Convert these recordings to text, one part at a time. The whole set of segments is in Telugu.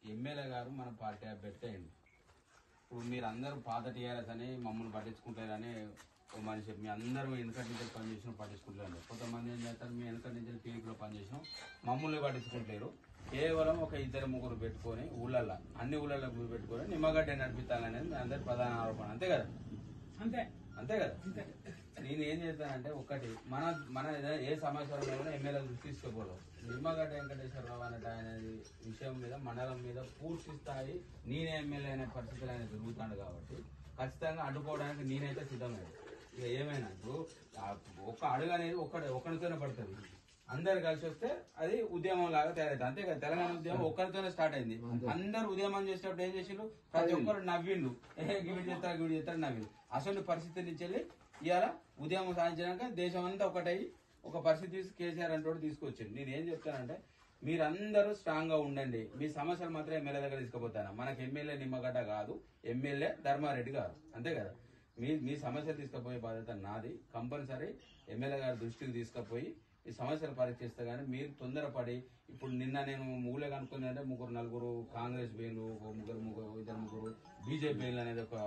ఎమ్మెల్యే గారు మన పార్టీ అభ్యర్థి అయింది ఇప్పుడు మీరు అందరూ పాత టీఆర్ఎస్ అని మమ్మల్ని పట్టించుకుంటారని ఓ మనిషి మీ అందరూ వెనకటి నుంచి పనిచేసిన పట్టించుకుంటారు కొంతమంది ఏం చేస్తారు మీ వెనకటి నుంచి టీవీలో పనిచేసినాం మమ్మల్ని పట్టించుకుంటారు కేవలం ఒక ఇద్దరు ముగ్గురు పెట్టుకొని ఊళ్ళల్లో అన్ని ఊళ్ళల్లో గురి పెట్టుకొని నిమ్మగడ్డ నడిపించాలనేది మీ అందరి ప్రధాన ఆరోపణ అంతే కదా అంతే అంతే కదా నేను ఏం చేస్తానంటే ఒకటి మన మన ఏదైనా ఏ సమాచారం కూడా ఎమ్మెల్యే దృష్టి తీసుకోకూడదు నిమ్మగడ్డ వెంకటేశ్వరరావు అనే ఆయన విషయం మీద మండలం మీద పూర్తి స్థాయి నేనే ఎమ్మెల్యే అనే పరిస్థితులు ఆయన జరుగుతాడు కాబట్టి ఖచ్చితంగా అడ్డుకోవడానికి నేనైతే సిద్ధమైంది ఇక ఏమైనా ఇప్పుడు ఆ ఒక్క అడుగు అనేది ఒక్కడే ఒక్కడితోనే పడుతుంది అందరు కలిసి వస్తే అది ఉద్యమం లాగా తయారైంది అంతే కదా తెలంగాణ ఉద్యమం ఒక్కరితోనే స్టార్ట్ అయింది అందరు ఉద్యమం చేసేటప్పుడు ఏం చేసిండు ప్రతి ఒక్కరు నవ్విండు ఏ గివిడి చేస్తారు గివిడి చేస్తారు నవ్విండు అసలు పరిస్థితి నుంచి వెళ్ళి ఇవాళ ఉద్యమం సాధించినాక దేశం అంతా ఒకటై ఒక పరిస్థితి తీసి కేసీఆర్ అంటోడు తీసుకొచ్చిండు నేను ఏం చెప్తానంటే మీరందరూ స్ట్రాంగ్ గా ఉండండి మీ సమస్యలు మాత్రం ఎమ్మెల్యే దగ్గర తీసుకుపోతాను మనకు ఎమ్మెల్యే నిమ్మగడ్డ కాదు ఎమ్మెల్యే ధర్మారెడ్డి కాదు అంతే కదా మీ మీ సమస్యలు తీసుకుపోయే బాధ్యత నాది కంపల్సరీ ఎమ్మెల్యే గారి దృష్టికి తీసుకుపోయి ఈ సమస్యలు పరీక్షిస్తే కానీ మీరు తొందరపడి ఇప్పుడు నిన్న నేను మూలే కనుక్కుందంటే ముగ్గురు నలుగురు కాంగ్రెస్ బెయిన్లు ఒక ముగ్గురు ముగ్గురు ఇద్దరు ముగ్గురు బీజేపీ బెయిన్లు అనేది ఒక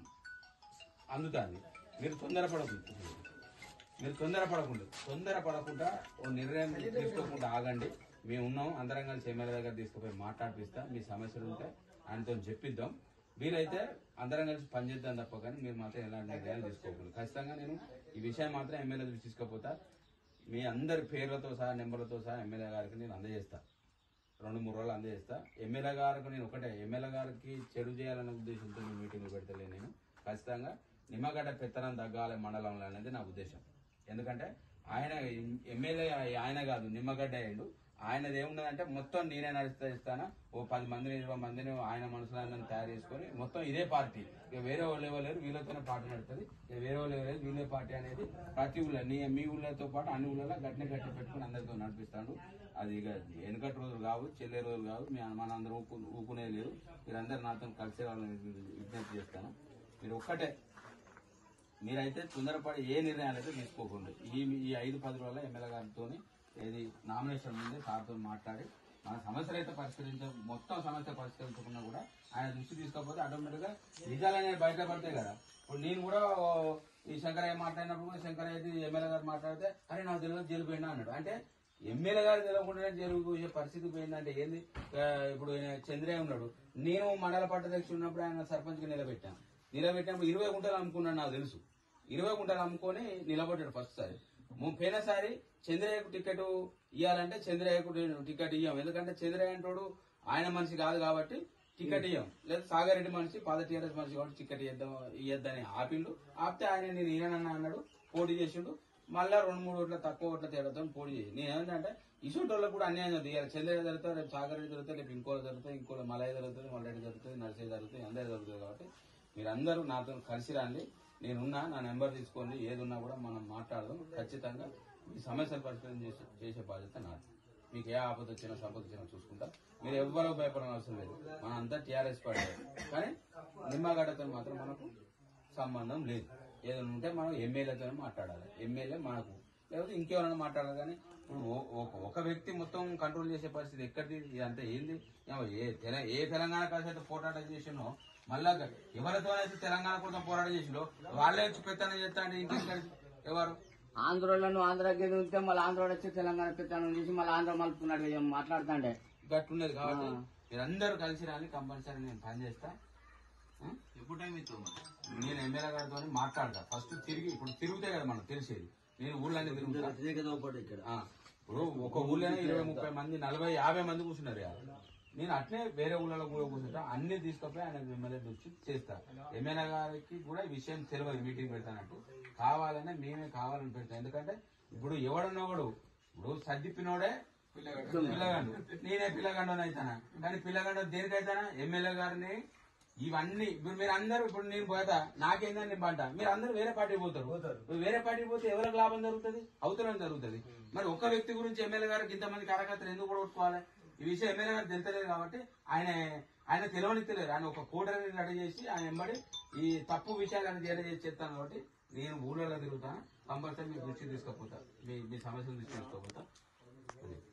అందుతుంది మీరు తొందరపడకుండా మీరు తొందరపడకుండా తొందరపడకుండా ఓ నిర్ణయం తీసుకోకుండా ఆగండి మేము ఉన్నాం అందరం కలిసి ఎమ్మెల్యే దగ్గర తీసుకుపోయి మాట్లాడిపిస్తా మీ సమస్యలు ఉంటే ఆయనతో చెప్పిద్దాం వీలైతే అందరం కలిసి పనిచేద్దాం తప్ప కానీ మీరు మాత్రం ఎలాంటి నిర్ణయాలు తీసుకోకూడదు ఖచ్చితంగా నేను ఈ విషయం మాత్రం ఎమ్మెల్యే దృష్టి తీసుకుపోతా మీ అందరి పేర్లతో సహా నెంబర్లతో సహా ఎమ్మెల్యే గారికి నేను అందజేస్తా రెండు మూడు రోజులు అందజేస్తా ఎమ్మెల్యే గారికి నేను ఒకటే ఎమ్మెల్యే గారికి చెడు చేయాలనే ఉద్దేశంతో నేను మీటింగ్ పెడతలే నేను ఖచ్చితంగా నిమ్మగడ్డ పెత్తనం తగ్గాలి మండలంలో అనేది నా ఉద్దేశం ఎందుకంటే ఆయన ఎమ్మెల్యే ఆయన కాదు నిమ్మగడ్డ అయ్యిండు ఆయనది ఏమున్నదంటే మొత్తం నేనే నడుస్తా ఇస్తాను ఓ పది మందిని ఇరవై మందిని ఆయన మనసులను తయారు చేసుకొని మొత్తం ఇదే పార్టీ ఇక వేరే వాళ్ళు ఎవరు లేరు వీళ్ళతోనే పార్టీ నడుస్తుంది ఇక వేరే వాళ్ళు ఎవరు లేరు వీళ్ళే పార్టీ అనేది ప్రతి ఊళ్ళో నీ మీ ఊళ్ళతో పాటు అన్ని ఊళ్ళలో గట్టిన గట్టి పెట్టుకుని అందరితో నడిపిస్తాడు అది ఇక వెనుకటి రోజులు కావు చెల్లే రోజులు కావు మీ మన అందరూ ఊపు ఊపునే లేదు మీరందరూ నాతో కలిసి వాళ్ళని విజ్ఞప్తి చేస్తాను మీరు ఒక్కటే మీరైతే తొందరపడి ఏ నిర్ణయాలు అయితే తీసుకోకుండా ఈ ఈ ఐదు పది రోజుల ఎమ్మెల్యే గారితో ఏది నామినేషన్ ఉంది సార్తో మాట్లాడి మన సమస్యలు అయితే పరిష్కరించ మొత్తం సమస్య పరిష్కరించకుండా కూడా ఆయన దృష్టి తీసుకోకపోతే ఆటోమేటిక్ గా నిజాలు అనేవి బయటపడతాయి కదా ఇప్పుడు నేను కూడా ఓ ఈ శంకరయ్య మాట్లాడినప్పుడు కూడా శంకరయ్య అయితే ఎమ్మెల్యే గారు మాట్లాడితే అరే నాకు తెలియదు జైలు పోయినా అన్నాడు అంటే ఎమ్మెల్యే గారు తెలియకుండా జైలు పోయే పరిస్థితి పోయిందంటే ఏంది ఆ, ఇప్పుడు ఈయన చంద్రయ్య ఉన్నాడు నేను మండల పట్టదక్షి ఉన్నప్పుడు ఆయన సర్పంచ్ గా నిలబెట్టాను నిలబెట్టినప్పుడు ఇరవై గుంటలు అమ్ముకున్నాను నాకు తెలుసు ఇరవై గుంటలు అమ్ముకొని నిలబడ్డాడు ఫస్ట్ సారి ము- పోయినసారి చంద్రయ్యకు టికెట్ ఇవ్వాలంటే చంద్రయ్యకు టికెట్ ఇయ్యం ఎందుకంటే చంద్రయ్య అంటోడు ఆయన మనిషి కాదు కాబట్టి టికెట్ ఇయ్యం లేదా సాగరెడ్డి మనిషి పాత టీఆర్ఎస్ మనిషి కాబట్టి టికెట్ ఇద్దాం ఇయ్యద్దని ఆపిండు ఆపితే ఆయన నేను ఈయనన్నా అన్నాడు పోటీ చేసిండు మళ్ళా రెండు మూడు ఓట్ల తక్కువ ఓట్ల తేడాతో పోటీ చేసి నేను ఏంటంటే ఇసుంటి వాళ్ళకి కూడా అన్యాయం జరుగుతుంది ఇవాళ చంద్రయ్య జరుగుతుంది రేపు సాగరెడ్డి జరుగుతుంది రేపు ఇంకోటి జరుగుతుంది ఇంకోటి మలయ్య జరుగుతుంది మల్లరెడ్డి జరుగుతుంది నర్సయ్య జరుగుతుంది అందరూ జరుగుతుంది కాబట్టి మీరందరూ నాతో కలిసి రండి నేనున్నా నా నెంబర్ తీసుకోండి ఏది ఉన్నా కూడా మనం మాట్లాడదాం ఖచ్చితంగా మీ సమస్యలు పరిష్కారం చేసే చేసే బాధ్యత నాది మీకు ఏ ఆపద వచ్చినా సంపద వచ్చినా చూసుకుంటా మీరు ఎవ్వరూ భయపడని అవసరం లేదు మన అంతా టీఆర్ఎస్ పార్టీ కానీ నిమ్మగడ్డతో మాత్రం మనకు సంబంధం లేదు ఏదైనా ఉంటే మనం ఎమ్మెల్యేతో మాట్లాడాలి ఎమ్మెల్యే మనకు లేకపోతే ఇంకెవరైనా మాట్లాడాలి కానీ ఇప్పుడు ఓ- ఒక- ఒక వ్యక్తి మొత్తం కంట్రోల్ చేసే పరిస్థితి ఎక్కడిది ఇదంతా ఏంది ఏమో ఏ తెల- ఏ తెలంగాణ కలిసి అయితే పోరాటం చేసినో మళ్ళా ఎవరితో అయితే తెలంగాణ కోసం పోరాటం చేసిండో వాళ్ళే వచ్చి పెత్తనం చేస్తా అంటే ఇంకేం కలిసి ఎవరు ఆంధ్రలో ఆంధ్రాకి ఉంటే మళ్ళీ ఆంధ్ర వచ్చి తెలంగాణ పెత్తనం చేసి మళ్ళీ ఆంధ్ర మలుపుకున్నాడు ఏం మాట్లాడుతాండే గట్టుండేది కాబట్టి మీరందరూ కలిసి రాని కంపల్సరీ నేను పని చేస్తా ఆ? ఎప్పుడు టైం ఇస్తావు నేను ఎమ్మెల్యే గారితో మాట్లాడతా ఫస్ట్ తిరిగి ఇప్పుడు తిరుగుతే కదా మనకు తెలిసేది నేను ఊళ్ళన్నీ తిరుగుతా ఇక్కడ ఆ, ఇప్పుడు ఒక ఊళ్ళోనే ఇరవై ముప్పై మంది నలభై యాభై మంది కూర్చున్నారు ఇవాళ. నేను అట్లే వేరే ఊళ్ళలో కూడా కూర్చుంటా అన్ని తీసుకుపోయి ఆయన ఎమ్మెల్యే దృష్టి చేస్తా ఎమ్మెల్యే గారికి కూడా ఈ విషయం తెలియదు మీటింగ్ పెడతానంటూ కావాలనే మేమే కావాలని పెడతాం ఎందుకంటే ఇప్పుడు ఎవడన్నోడు ఇప్పుడు సర్దిప్పినోడే పిల్లగాడు నేనే పిల్లగాడు అవుతానా కానీ పిల్లగాడు దేనికైతానా ఎమ్మెల్యే గారిని ఇవన్నీ ఇప్పుడు మీరు అందరూ ఇప్పుడు నేను పోతా నాకేందని నేను పంట మీరు అందరూ వేరే పార్టీ పోతారు ఇప్పుడు వేరే పార్టీ పోతే ఎవరికి లాభం జరుగుతుంది అవతలం జరుగుతుంది మరి ఒక వ్యక్తి గురించి ఎమ్మెల్యే గారికి ఇంతమంది కార్యకర్తలు ఎందుకు కూడా కొట్టుకోవాలి ఈ విషయం ఎమ్మెల్యే గారు తెలుతలేదు కాబట్టి ఆయన ఆయన తెలియనిత్తలేరు ఆయన ఒక కూటమి రెడీ చేసి ఆయన వెంబడి ఈ తప్పు విషయాలను చేర చేసి చెప్తాను కాబట్టి నేను ఊళ్ళలో తిరుగుతాను కంపల్సరీ మీ దృష్టి తీసుకుపోతా మీ మీ సమస్యలు దృష్టి తీసుకోపోతా అది.